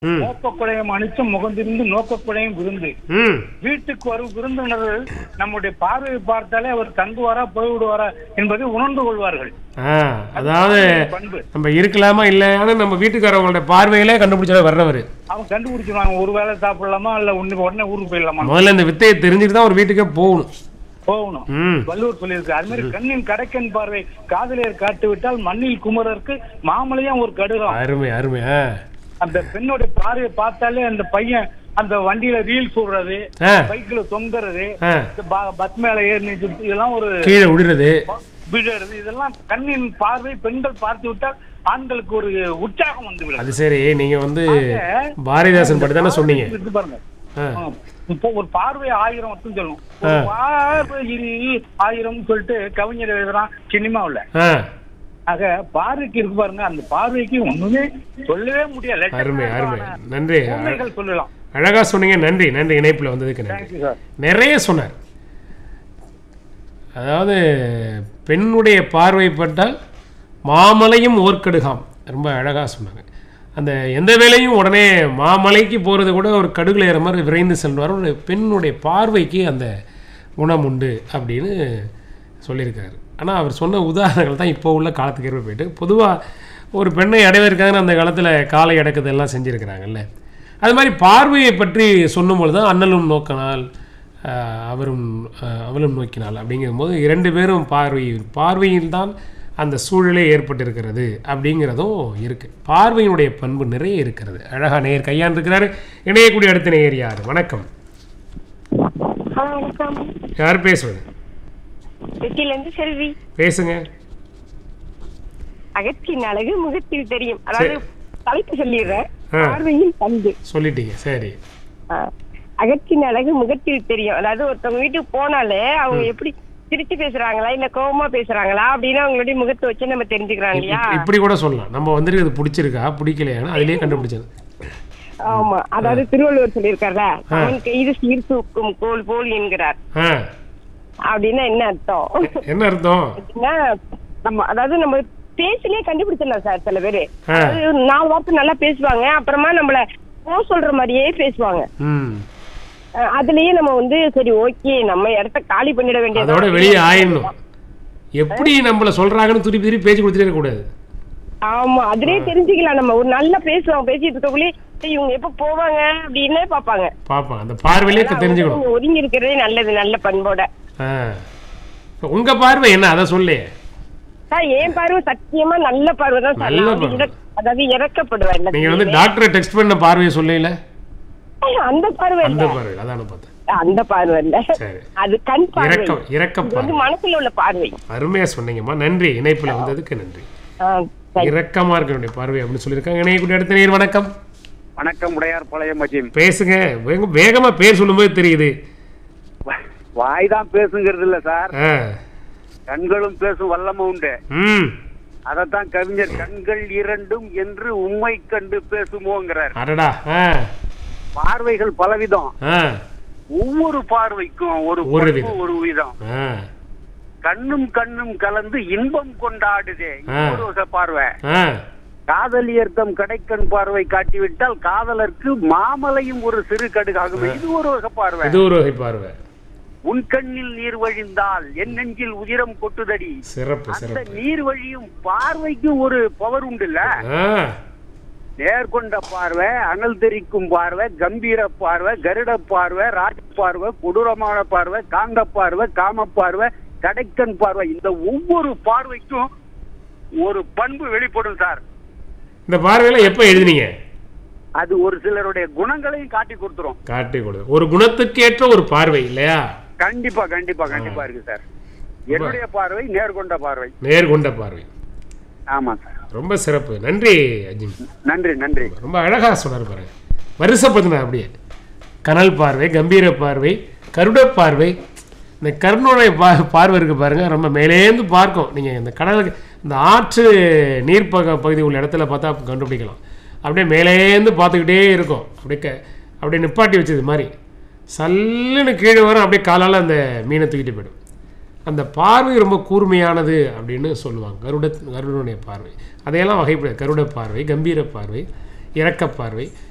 ம் நோக்கக்குடையும் அனிச்சம் முகந்திருந்து நோக்கக்குடையும் விருந்து ம் வீட்டுக்கு வரும் விருந்தினர்கள் நம்முடைய பார்வையை பார்த்தாலே அவர் தங்குவாரா போய்விடுவாரா என்பதை உணர்ந்து கொள்வார்கள் ஆ அதாவது பண்பு நம்ம இருக்கலாமா இல்லையான்னு நம்ம வீட்டுக்காரவங்களோட பார்வையிலே கண்டுபிடிச்சத வர்றவர் அவங்க கண்டுபிடிச்சிருவாங்க ஒரு வேளை சாப்பிடலாமா இல்ல உன்னுக்கு உடனே ஊருக்கு போயிடலாமா முதல்ல இந்த வித்தையை தெரிஞ்சுட்டு தான் ஒரு வீட்டுக்கே போகணும் போகணும் ம் வள்ளுவர் சொல்லியிருக்கு அது மாதிரி கண்ணின் கடைக்கண் பார்வை காதலியர் காட்டு விட்டால் மண்ணில் குமரருக்கு மாமலையும் ஒரு கடுகம் அருமை அருமை ஆ அந்த பெண்ணோட பார்வையை பார்த்தாலே அந்த பையன் அந்த வண்டியில ரீல் சொல்றது ஆ பைக்ல தொங்குறது ஆ இந்த ப- பஸ் மேல ஏறி நிற்கிறது இதெல்லாம் ஒரு கீழே விடுறது விழுறது இதெல்லாம் கண்ணின் பார்வை பெண்கள் பார்த்து விட்டால் ஆண்களுக்கு ஒரு உற்சாகம் வந்து விடும் அது சரி நீங்க வந்து பாரதிதாசன் படி தானே சொன்னீங்க இது பாருங்க ஆ ஆ. இப்போ ஒரு பார்வை ஆயிரம் மட்டும் சொல்லணும் ஒரு பார்வையில் ஆயிரம் சொல்லிட்டு கவிஞர் எழுதுறான் சினிமாவுல ஆ ஆக பார்வைக்கு இருக்கு பாருங்க அந்த பார்வைக்கு ஒண்ணுமே சொல்லவே முடியல அருமை அருமை நன்றி உண்மைகள் சொல்லலாம் அழகா சொன்னீங்க நன்றி நன்றி இணைப்புல வந்ததுக்கு நன்றி தேங்க்யூ சார் நிறைய சொன்னார் அதாவது பெண்ணுடைய பார்வைப்பட்டால் மாமலையும் ஓர்க்கடுகாம் ரொம்ப அழகாக சொன்னாங்க அந்த எந்த வேலையும் உடனே மாமலைக்கு போகிறது கூட ஒரு கடுகுல ஏற மாதிரி விரைந்து செல்வார் ஒரு பெண்ணுடைய பார்வைக்கு அந்த குணம் உண்டு அப்படின்னு சொல்லியிருக்காரு ஆனால் அவர் சொன்ன உதாரணங்கள் தான் இப்போ உள்ள காலத்துக்கு ஏற்ப போயிட்டு பொதுவாக ஒரு பெண்ணை அடைவதற்காக அந்த காலத்தில் காலை அடக்குதெல்லாம் செஞ்சுருக்கிறாங்கல்ல அது மாதிரி பார்வையை பற்றி சொல்லும்பொழுது தான் அண்ணலும் நோக்கினால் ஆஹ், அவரும் ஆஹ், அவளும் நோக்கினாள் அப்படிங்கும்போது இரண்டு பேரும் பார்வை பார்வையில் தான் அந்த சூழலே ஏற்பட்டிருக்கிறது அப்படிங்கிறதும் இருக்குது பார்வையினுடைய பண்பு நிறைய இருக்கிறது அழகா நேர் கையாண்டிருக்கிறாரு இணையக்கூடிய அடுத்த நேயர் யார் வணக்கம் வணக்கம் யார் பேசுவது வெற்றில இருந்து செல்வி பேசுங்க அகத்தின் அழகு முகத்தில் தெரியும் அதாவது தலைப்பு சொல்லிடுறேன் ஆ. பார்வையில் பண்பு சொல்லிட்டீங்க சரி ஆ. அகத்தின் அழகு முகத்தில் தெரியும் அதாவது ஒருத்தவங்க வீட்டுக்கு போனாலே அவங்க எப்படி சிரிச்சு பேசுறாங்களா இல்ல கோவமா பேசுறாங்களா அப்படின்னு அவங்களுடைய முகத்தை வச்சு நம்ம தெரிஞ்சுக்கிறோம் இல்லையா இப்- இப்படி கூட சொல்லலாம் நம்ம வந்துட்டு இது பிடிச்சிருக்கா பிடிக்கலையான்னு அதிலேயே கண்டுபிடிச்சது ஆமா அதாவது திருவள்ளுவர் சொல்லியிருக்காருல அவன் கைது சீர் தூக்கும் கோல் போல் என்கிறார் ஆ அப்படின்னா என்ன அர்த்தம் என்ன அர்த்தம் அப்படின்னா நம்ம அதாவது நம்ம பேச்சிலே கண்டுபிடிச்சிடலாம் சார் சில பேரு ஆ. அதாவது நாலு வார்த்தை நல்லா பேசுவாங்க அப்புறமா நம்மள போ சொல்ற மாதிரியே பேசுவாங்க ம் அஹ் அதுலயே நம்ம வந்து சரி ஓகே நம்ம இடத்த காலி பண்ணிட வேண்டியது அதோட வெளியே ஆயிடணும் எப்படி நம்மள சொல்றாங்கன்னு திருப்பி திருப்பி பேச்சு கொடுத்துட்டே இருக்கக்கூடாது ஆமா அதுலயே தெரிஞ்சுக்கலாம் நம்ம ஒரு நல்லா பேசுவோம் பேசிட்டு இருக்கக்குள்ளே சரி, இவங்க எப்ப போவாங்க அப்படின்னு பாப்பாங்க பார்ப்பான் அந்த பார்வையிலே க- தெரிஞ்சுக்கணும் அவங்க ஒதுங்கி இருக்கிறதே நல்லது நல்ல பண்போட ஆ இப்ப உங்க பார்வை என்ன அதை சொல்லு சார் என் பார்வை சத்தியமா நல்ல பார்வை தான் சார் நல்ல நான் வந்து பார்வை. இறக்- அதாவது இறக்கப்படுவேன் நீங்க வந்து டாக்டரை டெக்ஸ்ட் பண்ண பார்வையை சொல்லல அந்த பார்வை அந்த இல்ல பார்வை அதான பார்த்தேன் அந்த பார்வை இல்ல சரி அது கண் பார்வை இறக்கம் இறக்க இது வந்து பார்வை மனசுல உள்ள பார்வை அருமையா சொன்னீங்கம்மா நன்றி இணைப்புல வந்ததுக்கு நன்றி ஆ, சரி. இரக்கமா இருக்க வேண்டிய பார்வை அப்படின்னு சொல்லியிருக்காங்க இணையக்கூடிய அடுத்த நேர் வணக்கம் வணக்கம் உடையார் பழைய மச்சியம் பேசுங்க வேக- வேகமா பேர் சொல்லும்போது தெரியுது வாய் தான் பேசுங்கிறது இல்ல சார் ஆ கண்களும் பேசும் வல்லமை உண்டு ம் அதத்தான் கவிஞர் கண்கள் இரண்டும் என்று உண்மை கண்டு பேசுமோங்கிறார் அடடா ஆ பார்வைகள் பலவிதம் ஆ ஒவ்வொரு பார்வைக்கும் ஒரு ஒரு பண்பு, விதம். ஒரு விதம் ஆ கண்ணும் கண்ணும் கலந்து இன்பம் கொண்டாடுதே இது ஆ. ஒரு வகை பார்வை ஆ காதலியர்த்தம் கடைக்கண் பார்வை காட்டிவிட்டால் காதலருக்கு மாமலையும் ஒரு சிறு கடுகாகும் இது ஒரு வகை பார்வை இது ஒரு வகை பார்வை உன் கண்ணில் நீர் வழிந்தால் என் நெஞ்சில் உதிரம் கொட்டுதடி சிறப்பு அந்த சிறப்பு நீர் வழியும் பார்வைக்கு ஒரு பவர் உண்டுல்ல ஆ நேர்கொண்ட பார்வை அனல் தெரிக்கும் பார்வை கம்பீர பார்வை கருட பார்வை ராஜ பார்வை கொடூரமான பார்வை காந்த பார்வை காம பார்வை கடைக்கண் பார்வை இந்த ஒவ்வொரு பார்வைக்கும் ஒரு பண்பு வெளிப்படும் சார் இந்த பார்வையில எப்ப எழுதுனீங்க அது ஒரு சிலருடைய குணங்களையும் காட்டி கொடுத்துரும் காட்டி கொடு ஒரு குணத்துக்கு ஏற்ற ஒரு பார்வை இல்லையா கண்டிப்பா கண்டிப்பா கண்டிப்பா இருக்கு சார் என்னுடைய பார்வை நேர்கொண்ட பார்வை நேர்கொண்ட பார்வை ஆமா சார் ரொம்ப சிறப்பு நன்றி அஜின் நன்றி நன்றி ரொம்ப அழகா சொன்னார் பாருங்க வருஷப்படுத்தினார் அப்படியே கனல் பார்வை கம்பீர பார்வை கருட பார்வை இந்த கருணுடைய பா பார்வை இருக்கு பாருங்க ரொம்ப மேலேந்து பார்க்கும் நீங்கள் இந்த கடலுக்கு இந்த ஆற்று நீர்ப்பக பகுதி உள்ள இடத்துல பார்த்தா கண்டுபிடிக்கலாம் அப்படியே மேலேந்து பார்த்துக்கிட்டே இருக்கும் அப்படியே க அப்படியே நிப்பாட்டி வச்சது மாதிரி சல்லுன்னு கீழே வரும் அப்படியே காலால் அந்த மீனை தூக்கிட்டு போயிடும் அந்த பார்வை ரொம்ப கூர்மையானது அப்படின்னு சொல்லுவாங்க கருட கருடனுடைய பார்வை அதையெல்லாம் வகைப்பட கருட பார்வை கம்பீர பார்வை இரக்க பார்வை